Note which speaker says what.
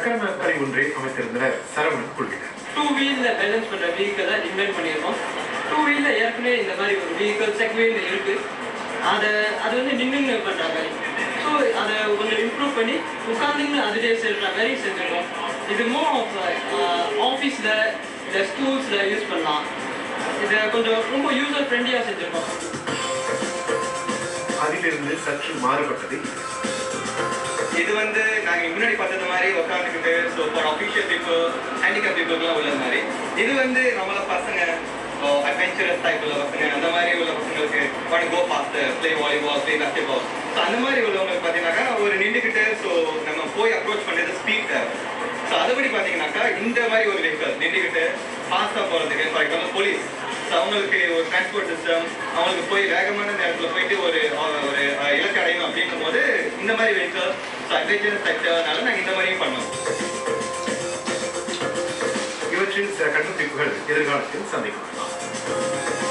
Speaker 1: சக்கர நாற்காலி ஒன்றை அமைத்திருந்தனர் சரவணன் குழுவினர்
Speaker 2: டூ வீலில் பேலன்ஸ் பண்ணுற வெஹிக்கிளை இன்வென்ட் பண்ணியிருக்கோம் டூ வீலில் ஏற்கனவே இந்த மாதிரி ஒரு வெஹிக்கிள் செக்வேன்னு இருக்கு அதை அது வந்து நின்று பண்ணுற மாதிரி ஸோ அதை கொஞ்சம் இம்ப்ரூவ் பண்ணி உட்காந்துன்னு அதுலேயே செல்ற மாதிரி செஞ்சுருக்கோம் இது மோர் ஆஃப் ஆஃபீஸில் இல்லை ஸ்கூல்ஸில் யூஸ் பண்ணலாம் இதை கொஞ்சம் ரொம்ப யூசர் ஃப்ரெண்ட்லியாக செஞ்சுருக்கோம்
Speaker 1: அதிலிருந்து சற்று மாறுபட்டது இது.
Speaker 3: இது வந்து நாங்க முன்னாடி பார்த்தது மாதிரி உட்காந்துக்கிட்டு so for official people handicap பீப்புள்லாம் உள்ள மாதிரி இது வந்து நம்மள பசங்க அட்வென்ச்சரஸ் டைப் உள்ள பசங்க அந்த மாதிரி உள்ள பசங்களுக்கு what go fast play volleyball play basketball so அந்த மாதிரி உள்ளவங்களுக்கு பார்த்தீங்கன்னாக்கா ஒரு நின்றுக்கிட்டு ஸோ நம்ம போய் அப்ரோச் பண்ணுறது ஸ்பீட் தேவை ஸோ அதுபடி பார்த்தீங்கன்னாக்கா இந்த மாதிரி ஒரு வெஹிக்கல் நின்றுக்கிட்டு ஃபாஸ்ட்டாக போகிறதுக்கு ஃபார் எக்ஸாம்பிள் போலீஸ் ஸோ அவங்களுக்கு ஒரு டிரான்ஸ்போர்ட் சிஸ்டம் அவங்களுக்கு போய் வேகமான நேரத்தில் போயிட்டு ஒரு அஹ், ஒரு அஹ், இலக்கு அடையணும் அப்படின்னும் போது இந்த மாதிரி வெஹிக்கல் ஸோ அட்வென்ச்சர் செக்டர்னால நாங்கள் இந்த மாதிரியும் பண்ணோம்
Speaker 1: இவற்றில் சில கண்டுபிடிப்புகள் எதிர்காலத்தில் சந்திக்கப்படலாம்